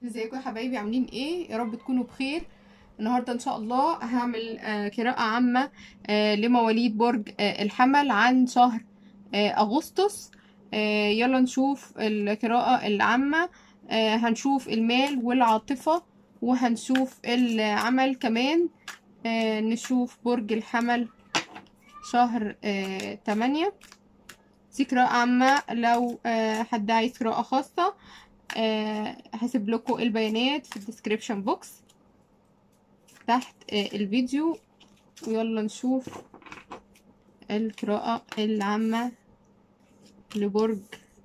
ازيكم يا حبايبي عاملين ايه يا رب تكونوا بخير النهارده ان شاء الله هعمل آه، قراءة عامة آه، لمواليد برج آه، الحمل عن شهر آه، اغسطس آه، يلا نشوف القراءة العامة آه، هنشوف المال والعاطفة وهنشوف العمل كمان آه، نشوف برج الحمل شهر آه، تمانية دي قراءة عامة لو آه، حد عايز قراءة خاصة آه، هسيب لكم البيانات في الديسكريبشن بوكس تحت آه، الفيديو ويلا نشوف القراءة العامة لبرج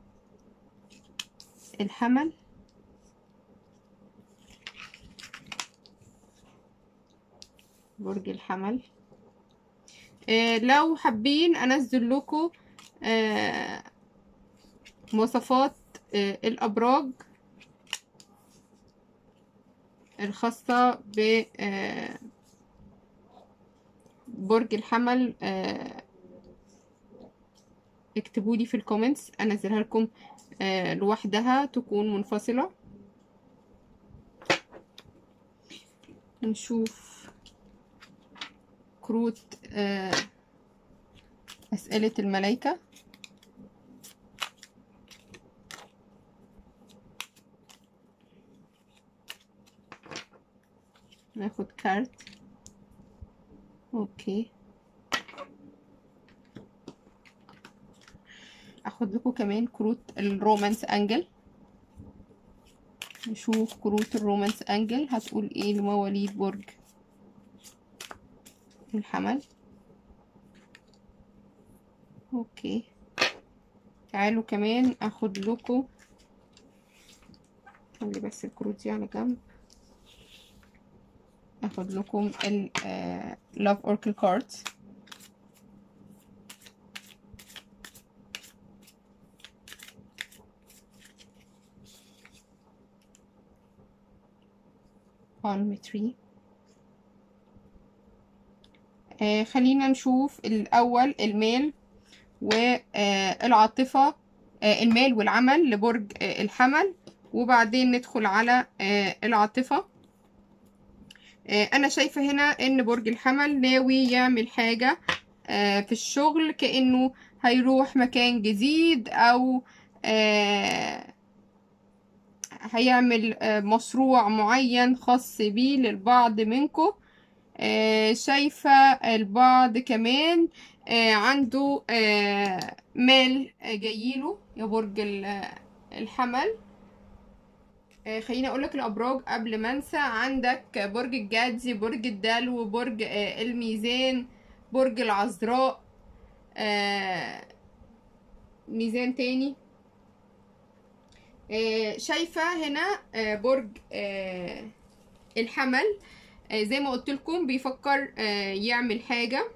الحمل برج الحمل آه، لو حابين انزل لكم آه، مواصفات آه، الابراج الخاصة ب آه، برج الحمل آه، اكتبوا لي في الكومنتس انزلها لكم آه، لوحدها تكون منفصلة نشوف كروت آه، أسئلة الملايكة ناخد كارت اوكي اخد لكم كمان كروت الرومانس انجل نشوف كروت الرومانس انجل هتقول ايه لمواليد برج الحمل اوكي تعالوا كمان اخد لكم خلي بس الكروت دي على جنب اخد لكم ال لاف اوركل كاردز palm tree آه خلينا نشوف الأول المال والعاطفة آه المال والعمل لبرج آه الحمل وبعدين ندخل على آه العاطفة آه أنا شايفة هنا إن برج الحمل ناوي يعمل حاجة آه في الشغل كأنه هيروح مكان جديد أو آه هيعمل آه مشروع معين خاص بيه للبعض منكم آه شايفة البعض كمان آه عنده آه مال جايله يا برج الحمل خليني اقول لك الابراج قبل ما انسى عندك برج الجدي برج الدلو برج الميزان برج العذراء ميزان تاني شايفة هنا برج الحمل زي ما قلت لكم بيفكر يعمل حاجة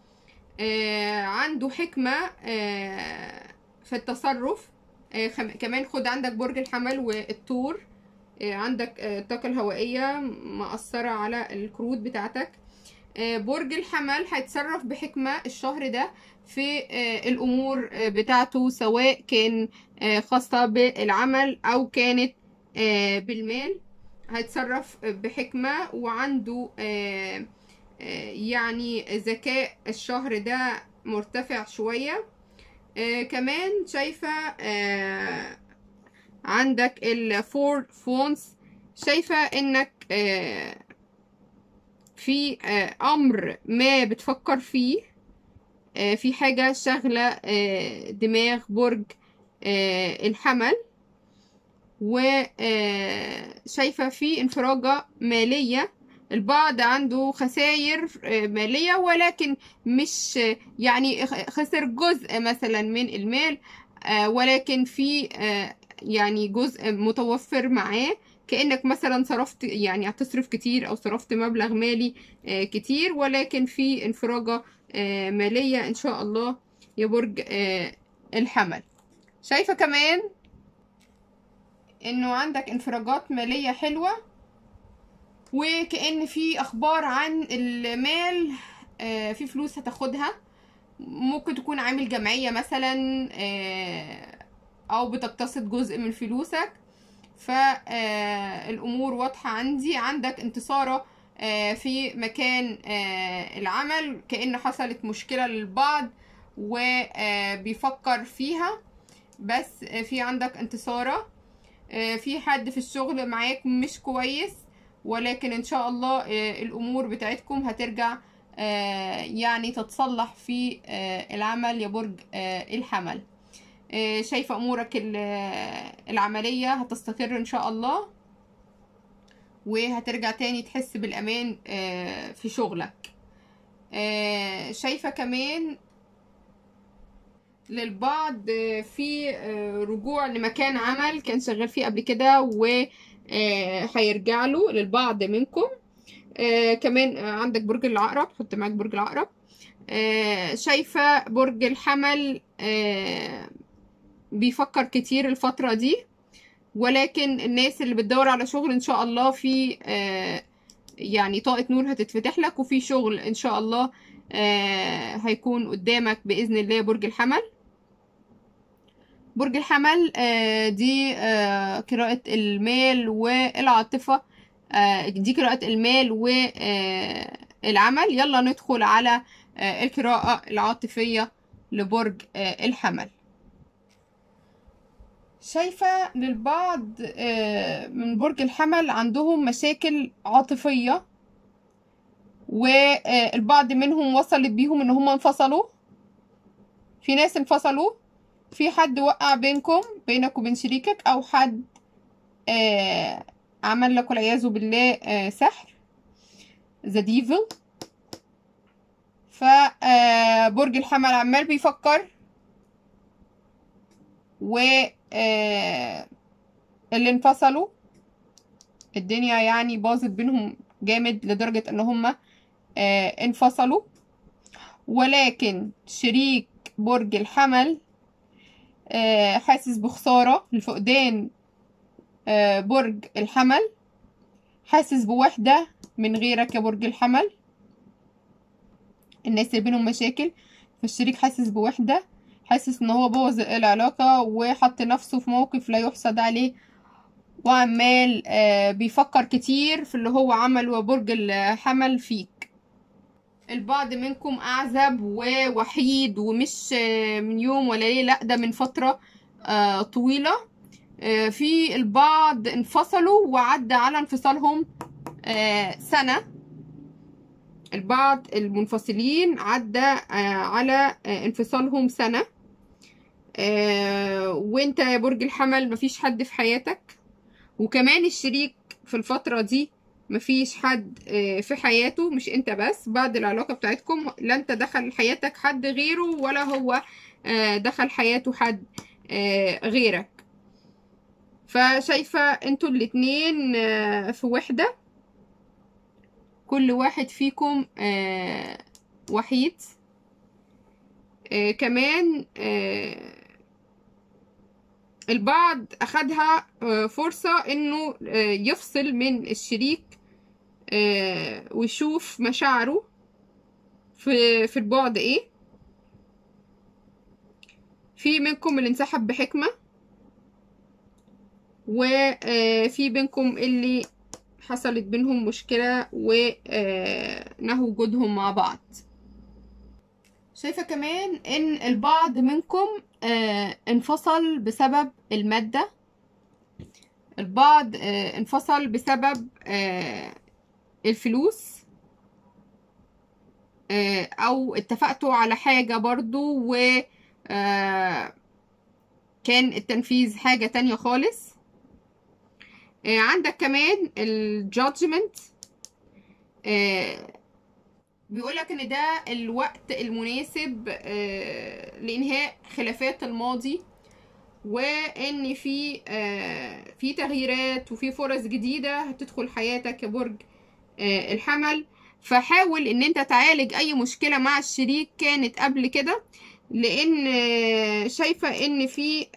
عنده حكمة في التصرف كمان خد عندك برج الحمل والطور عندك الطاقة الهوائية مأثرة على الكروت بتاعتك برج الحمل هيتصرف بحكمة الشهر ده في الأمور بتاعته سواء كان خاصة بالعمل أو كانت بالمال هيتصرف بحكمة وعنده يعني ذكاء الشهر ده مرتفع شوية كمان شايفة عندك الفور فونس شايفة انك في امر ما بتفكر فيه في حاجة شغلة دماغ برج الحمل وشايفة في انفراجة مالية البعض عنده خسائر مالية ولكن مش يعني خسر جزء مثلا من المال ولكن في يعني جزء متوفر معاه كأنك مثلا صرفت يعني هتصرف كتير أو صرفت مبلغ مالي كتير ولكن في انفراجة مالية إن شاء الله يا برج الحمل شايفة كمان إنه عندك انفراجات مالية حلوة وكأن في أخبار عن المال في فلوس هتاخدها ممكن تكون عامل جمعية مثلا او بتقتصد جزء من فلوسك فالامور واضحه عندي عندك انتصاره آه، في مكان آه، العمل كأن حصلت مشكله للبعض وبيفكر فيها بس آه، في عندك انتصاره آه، في حد في الشغل معاك مش كويس ولكن ان شاء الله آه، الامور بتاعتكم هترجع آه، يعني تتصلح في آه، العمل يا برج آه، الحمل آه، شايفة امورك ال- آه، العملية هتستقر ان شاء الله وهترجع تاني تحس بالامان آه، في شغلك آه، شايفة كمان للبعض آه، في آه، رجوع لمكان عمل كان شغال فيه قبل كده وهيرجع له للبعض منكم آه، كمان آه، عندك برج العقرب حط معاك برج العقرب آه، شايفة برج الحمل آه، بيفكر كتير الفترة دي ولكن الناس اللي بتدور على شغل ان شاء الله في آه، يعني طاقة نور هتتفتح لك وفي شغل ان شاء الله آه، هيكون قدامك بإذن الله برج الحمل برج الحمل آه، دي آه، قراءة المال والعاطفة آه، دي قراءة المال والعمل يلا ندخل على آه، القراءة العاطفية لبرج آه، الحمل شايفة للبعض آه، من برج الحمل عندهم مشاكل عاطفية والبعض منهم وصلت بيهم ان هم انفصلوا في ناس انفصلوا في حد وقع بينكم بينك وبين شريكك او حد آه عمل لك والعياذ بالله آه سحر ذا ديفل فبرج الحمل عمال بيفكر و آه اللي انفصلوا الدنيا يعني باظت بينهم جامد لدرجة ان هما آه انفصلوا ولكن شريك برج الحمل آه حاسس بخسارة لفقدان آه برج الحمل حاسس بوحدة من غيرك يا برج الحمل الناس اللي بينهم مشاكل فالشريك حاسس بوحدة حاسس ان هو بوظ العلاقة وحط نفسه في موقف لا يحسد عليه وعمال آه بيفكر كتير في اللي هو عمله برج الحمل فيك البعض منكم أعزب ووحيد ومش آه من يوم ولا ليلة لأ ده من فترة آه طويلة آه في البعض انفصلوا وعدى على انفصالهم آه سنة البعض المنفصلين عدى آه على آه انفصالهم سنة آه وانت يا برج الحمل مفيش حد في حياتك وكمان الشريك في الفترة دي مفيش حد آه في حياته مش انت بس بعد العلاقة بتاعتكم لا انت دخل حياتك حد غيره ولا هو آه دخل حياته حد آه غيرك فشايفة انتوا الاتنين آه في وحدة كل واحد فيكم آه وحيد آه كمان آه البعض أخدها آه فرصة إنه آه يفصل من الشريك آه ويشوف مشاعره في في البعد إيه في منكم اللي انسحب بحكمة وفي بينكم اللي حصلت بينهم مشكلة ونهوا وجودهم مع بعض شايفة كمان ان البعض منكم آه انفصل بسبب المادة البعض آه انفصل بسبب آه الفلوس او اتفقتوا على حاجة برضو و كان التنفيذ حاجة تانية خالص عندك كمان الجادجمنت بيقولك ان ده الوقت المناسب لانهاء خلافات الماضي وان في في تغييرات وفي فرص جديده هتدخل حياتك يا برج الحمل فحاول ان انت تعالج اي مشكله مع الشريك كانت قبل كده لان شايفه ان في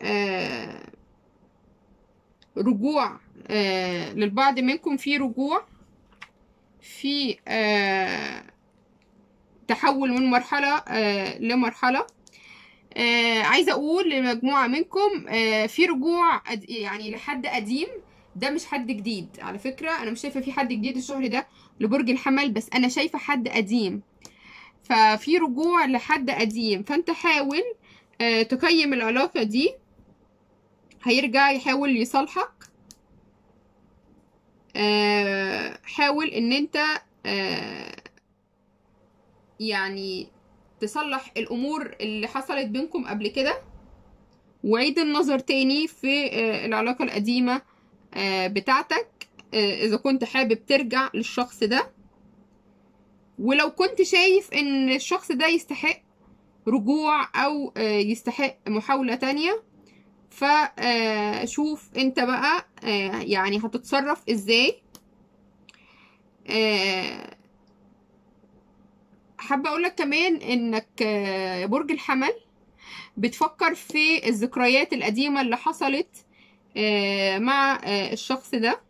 رجوع آه للبعض منكم في رجوع في آه تحول من مرحلة آه لمرحلة آه عايزة أقول لمجموعة منكم آه في رجوع يعني لحد قديم ده مش حد جديد على فكرة انا مش شايفة في حد جديد الشهر ده لبرج الحمل بس انا شايفة حد قديم ففي رجوع لحد قديم فانت حاول آه، تقيم العلاقة دي هيرجع يحاول يصالحك آه، حاول ان انت آه، يعني تصلح الامور اللي حصلت بينكم قبل كده وعيد النظر تاني في آه، العلاقة القديمة آه، بتاعتك آه، اذا كنت حابب ترجع للشخص ده ولو كنت شايف ان الشخص ده يستحق رجوع او آه، يستحق محاولة تانية فشوف انت بقى آه، يعني هتتصرف ازاي آه، حابة اقولك كمان انك آه، يا برج الحمل بتفكر في الذكريات القديمة اللي حصلت آه، مع آه، الشخص ده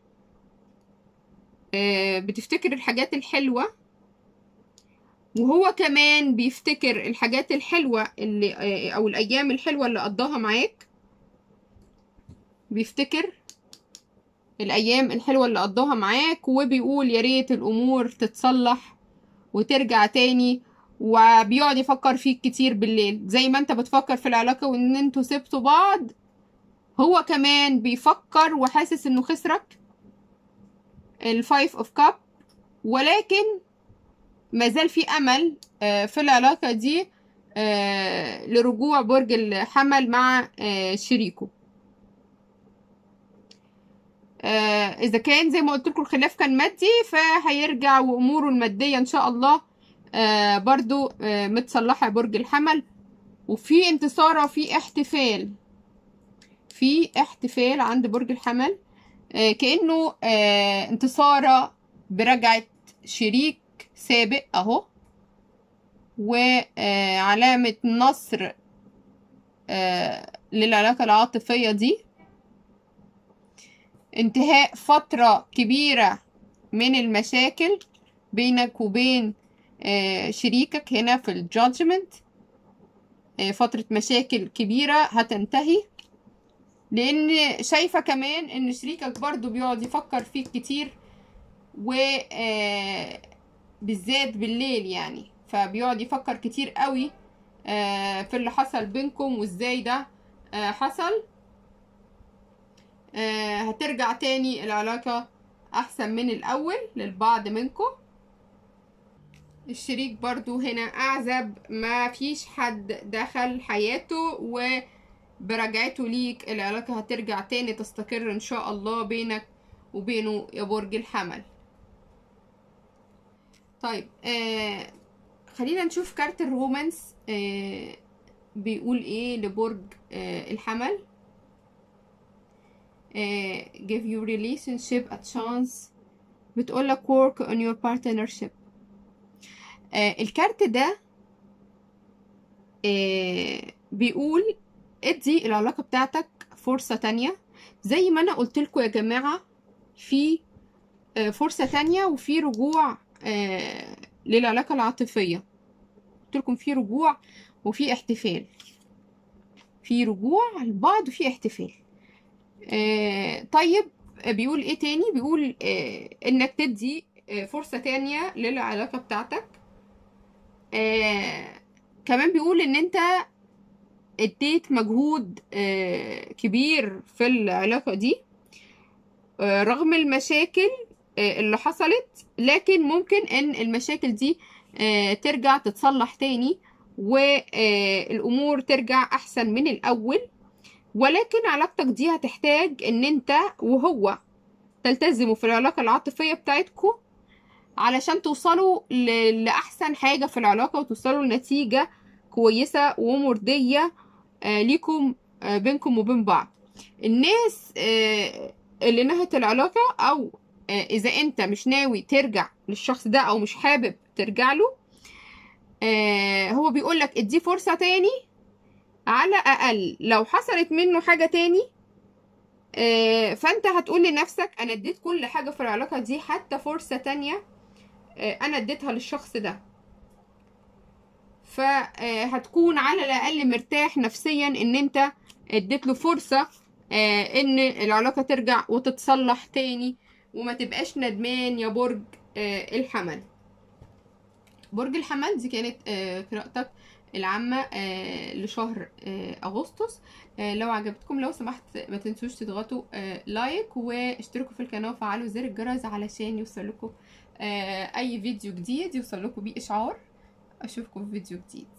آه، بتفتكر الحاجات الحلوة وهو كمان بيفتكر الحاجات الحلوة اللي آه، او الايام الحلوة اللي قضاها معاك بيفتكر الايام الحلوة اللي قضاها معاك وبيقول يا ريت الامور تتصلح وترجع تاني وبيقعد يفكر فيك كتير بالليل زي ما انت بتفكر في العلاقة وان انتوا سبتوا بعض هو كمان بيفكر وحاسس انه خسرك الفايف اوف كاب ولكن مازال في امل آه، في العلاقة دي آه، لرجوع برج الحمل مع آه، شريكه آه، اذا كان زي ما قلت لكم الخلاف كان مادي فهيرجع واموره الماديه ان شاء الله آه، برضو آه، متصلحه يا برج الحمل وفي انتصاره وفي احتفال في احتفال عند برج الحمل آه، كانه آه، انتصاره برجعه شريك سابق اهو وعلامه نصر آه، للعلاقه العاطفيه دي انتهاء فترة كبيرة من المشاكل بينك وبين آه، شريكك هنا في الجادجمنت فترة مشاكل كبيرة هتنتهي لان شايفة كمان ان شريكك برضو بيقعد يفكر فيك كتير و آه، بالذات بالليل يعني فبيقعد يفكر كتير قوي آه، في اللي حصل بينكم وازاي ده آه، حصل آه، هترجع تاني العلاقة أحسن من الأول للبعض منكم الشريك برضو هنا أعزب ما فيش حد دخل حياته وبرجعته ليك العلاقة هترجع تاني تستقر إن شاء الله بينك وبينه يا برج الحمل طيب آه خلينا نشوف كارت الرومانس آه بيقول ايه لبرج آه الحمل آه give your relationship a chance بتقولك work on your partnership آه الكارت ده آه بيقول ادي العلاقة بتاعتك فرصة تانية زي ما انا قلت لكم يا جماعة في آه فرصة تانية وفي رجوع آه للعلاقة العاطفية قلت لكم في رجوع وفي احتفال في رجوع البعض وفي احتفال آه طيب آه، بيقول ايه تاني بيقول آه انك تدي آه فرصة تانية للعلاقة بتاعتك آه كمان بيقول ان انت اديت مجهود آه كبير في العلاقة دي آه رغم المشاكل آه اللي حصلت لكن ممكن ان المشاكل دي آه ترجع تتصلح تاني والامور ترجع احسن من الاول ولكن علاقتك دي هتحتاج ان انت وهو تلتزموا في العلاقة العاطفية بتاعتكم علشان توصلوا ل- لأحسن حاجة في العلاقة وتوصلوا لنتيجة كويسة ومرضية آه، ليكم آه، بينكم وبين بعض الناس آه، اللي نهت العلاقة أو آه، إذا أنت مش ناوي ترجع للشخص ده أو مش حابب ترجع له آه، هو بيقولك اديه فرصة تاني على اقل لو حصلت منه حاجه تاني آه، فانت هتقول لنفسك انا اديت كل حاجه في العلاقه دي حتى فرصه تانية آه، انا اديتها للشخص ده فهتكون على الاقل مرتاح نفسيا ان انت اديت له فرصه آه ان العلاقة ترجع وتتصلح تاني وما تبقاش ندمان يا برج آه الحمل برج الحمل دي كانت آه قراءتك العامة آه لشهر آه أغسطس آه لو عجبتكم لو سمحت ما تنسوش تضغطوا آه لايك واشتركوا في القناة وفعلوا زر الجرس علشان يوصلكم آه أي فيديو جديد يوصلكم بيه إشعار أشوفكم في فيديو جديد